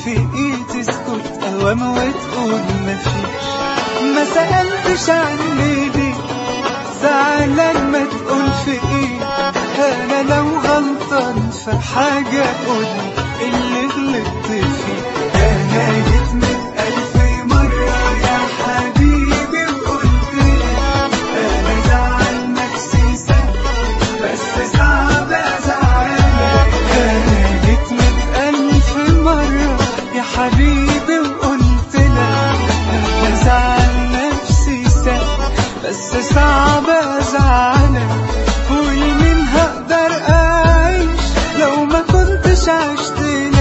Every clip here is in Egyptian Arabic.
في ايه تسكت اوام وتقول مفيش ما سألتش عني ليه زعلان ما تقول في ايه انا لو غلطان في حاجة قولي اللي غلطت فيه انا جيت من الف مرة يا حبيبي وقلت لك انا زعل نفسي سهل بس صعب ازعلك انا جيت من الف مرة يا حبيبي وقلت لك انا زعل نفسي سهل بس صعب ازعلك ويمين هقدر اعيش لو ما كنتش عشت لك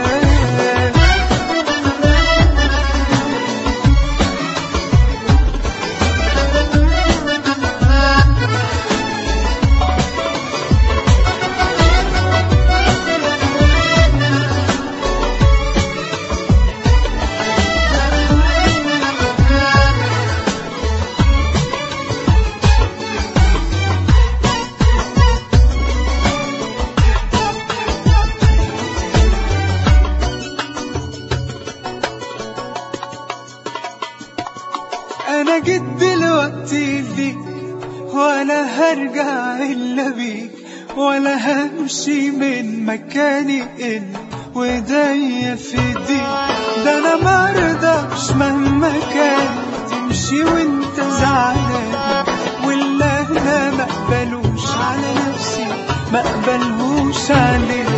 انا جيت دلوقتي ليك ولا هرجع الا بيك ولا همشي من مكاني الا وايديا في ايديك ده انا مرضاش مهما كان تمشي وانت زعلان واللي انا مقبلوش على نفسي مقبلهوش عليك